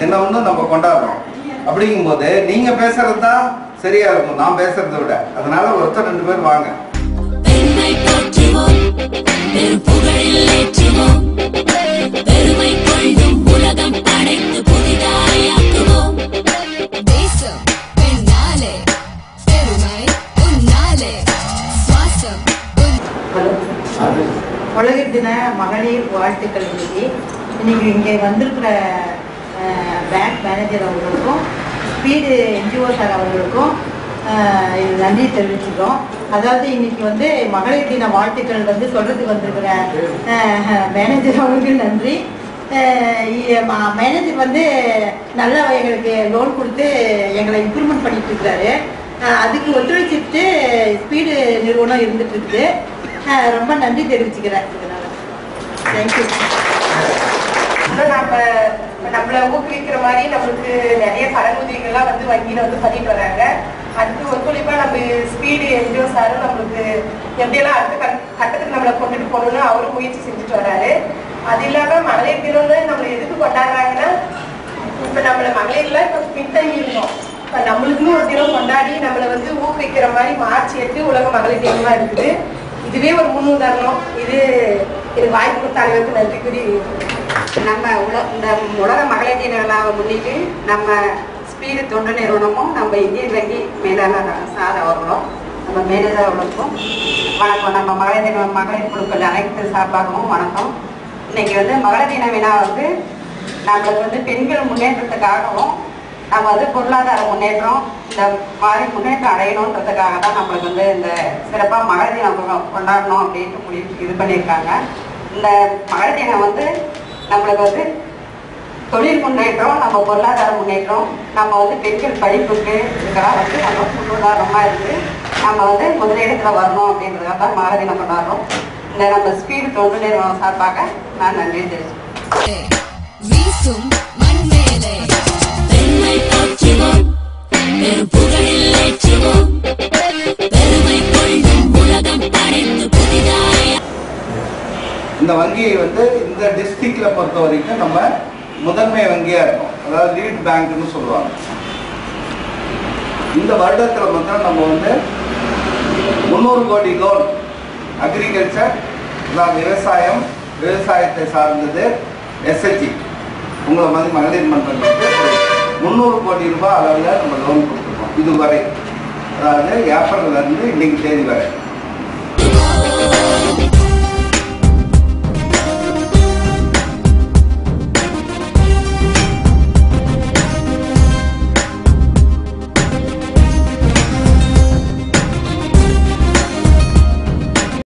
தினமும் நம்ம கொண்டாடுறோம் அப்படிங்கும்போது நீங்க பேசுறது தான் சரியா இருக்கும் நான் பேசுறதை விட அதனால ஒருத்தர் ரெண்டு பேர் வாங்க பெருமை போற்றுவோம் பெரும் புகழில் ஏற்றுவோம் பெருமை கொள்ளும் உலகம் படைத்து புதிதாயாக்குவோம் தேசம் பெண்ணாலே பெருமை உன்னாலே சுவாசம் உன் உலக தின மகளிர் வாழ்த்துக்கள் இன்னைக்கு இன்னைக்கு இங்கே வந்திருக்கிற அஹ், பேங்க் மேனேஜர் அவர்களுக்கும் ஸ்பீடு என்ஜிஓ சார் அவர்களுக்கும் அஹ், இது நன்றி தெரிவிச்சுக்கிறோம் அதாவது இன்னைக்கு வந்து மகளிர் தின வாழ்த்துக்கள் வந்து சொல்றதுக்கு வந்திருக்கிற அஹ், மேனேஜர் அவர்களுக்கு நன்றி அஹ், இ- ம- மேனேஜர் வந்து நல்லா எங்களுக்கு லோன் கொடுத்து எங்களை இம்ப்ரூவ்மெண்ட் பண்ணிட்டு இருக்கிறாரு அஹ், அதுக்கு ஒத்துழைச்சிட்டு ஸ்பீடு நிறுவனம் இருந்துட்டு இருக்குது அஹ், ரொம்ப நன்றி தெரிவிச்சுக்கிறேன் இதனால தேங்க்யூ இன்னும் நம்ம இப்ப நம்மள ஊக்குவிக்கிற மாதிரி நம்மளுக்கு நிறைய கடனுதவிகள்லாம் வந்து வங்கியில வந்து பண்ணிட்டு வராங்க அதுக்கு ஒத்துழைப்பா நம்ம ஸ்பீடு என்ஜிஓ சாரும் நம்மளுக்கு எப்படியெல்லாம் அடுத்த கட்- கட்டத்துக்கு நம்மளை கொண்டுட்டு போகணும்னு அவரும் முயற்சி செஞ்சுட்டு வராரு அது இல்லாம மகளிர் தினம்னு நம்மளை எதுக்கு கொண்டாடுறாங்கன்னா இப்ப நம்மள மகளிர்ல இப்ப பின்தங்கி இருந்தோம் இப்ப நம்மளுக்குன்னு ஒரு தினம் கொண்டாடி நம்மளை வந்து ஊக்குவிக்கிற மாதிரி மார்ச் எட்டு உலக மகளிர் தினமா இருக்குது இதுவே ஒரு முன் உதாரணம் இது எனக்கு வாய்ப்பு கொடுத்த அனைவருக்கும் நன்றி கூறி நம்ம உல இந்த உலக மகளிர் தின விழாவை முன்னிட்டு நம்ம ஸ்பீடு தொண்டு நிறுவனமும் நம்ம இந்தியன் வங்கி மேலாளர் சார் அவர்களும் நம்ம மேனேஜர் அவர்களுக்கும் வணக்கம் நம்ம மகளிர் தின மகளிர் குழுக்கள் அனைத்து சார்பாகவும் வணக்கம் இன்னைக்கு வந்து மகளிர் தின விழா வந்து நம்மளுக்கு வந்து பெண்கள் முன்னேற்றத்துக்காகவும் நம்ம வந்து பொருளாதார முன்னேற்றம் இந்த மாதிரி முன்னேற்றம் அடையணுன்றதுக்காக தான் நம்மளுக்கு வந்து இந்த சிறப்பாக மகளிர் தினம் கொ- கொண்டாடணும் அப்படின்ட்டு முடிவு இது பண்ணியிருக்காங்க இந்த மகளிர் தினம் வந்து நம்மளுக்கு வந்து தொழில் முன்னேற்றம் நம்ம பொருளாதார முன்னேற்றம் நம்ம வந்து பெண்கள் படிப்புக்கு இதுக்கெல்லாம் வந்து நம்ம முன்னுதாரணமாக இருக்கு நம்ம வந்து முதலிடத்துல வரணும் அப்படின்றதுக்காக தான் மகளிர் தினம் கொண்டாடுறோம் இந்த நம்ம ஸ்பீடு தொண்டு நிறுவனம் சார்பாக நான் நன்றி தெரிவிச்சுக்கிறேன் வீசும் மண் மேலே பெருமை போற்றுவோம் பெரும் புகழில் ஏற்றுவோம் பெருமை கொள்ளும் உலகம் படைத்து புதிதாய இந்த வங்கியை வந்து இந்த டிஸ்ட்ரிக்ட்ல பொறுத்த வரைக்கும் நம்ம முதன்மை வங்கியா இருக்கும் அதாவது லீட் பேங்க்னு சொல்லுவாங்க இந்த வருடத்துல மட்டும் நம்ம வந்து முந்நூறு கோடி லோன் அக்ரிகல்ச்சர் அதாவது விவசாயம் விவசாயத்தை சார்ந்தது எஸ்ஹெச்சி உங்களை மாதிரி மகளிர் மன்றங்களுக்கு முந்நூறு கோடி ரூபாய் அளவில் நம்ம லோன் கொடுத்துருக்கோம் இதுவரை அதாவது ஏப்ரல்ல இருந்து இன்னைக்கு தேதி வரை